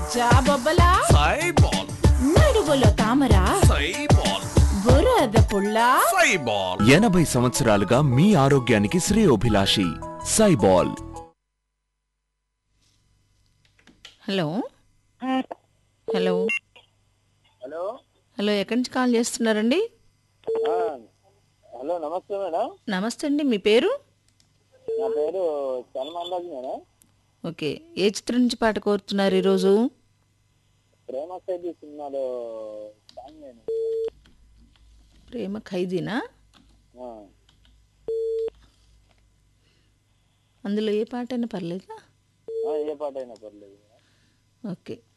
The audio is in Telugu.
జాబొబ్బలా సైబాల్ నడువులో తామర సైబాల్ బురద పుల్ల సైబాల్ ఎనభై సంవత్సరాలుగా మీ ఆరోగ్యానికి శ్రేయోభిలాషి సైబాల్ హలో హలో హలో హలో ఎక్కడి నుంచి కాల్ చేస్తున్నారండి ఆ, హలో నమస్తే మేడం నమస్తే అండి మీ పేరు నా పేరు సల్మాన్ రాజు మేడం ఓకే ఏ చిత్రం నుంచి పాట కోరుతున్నారు ఈరోజు ప్రేమ ఖైదీ సినిమాలో సాంగ్ నేను ప్రేమ ఖైదీనా ఆ, అందులో ఏ పాట అయినా పర్లేదా ఆ, ఏ పాట అయినా పర్లేదు ఓకే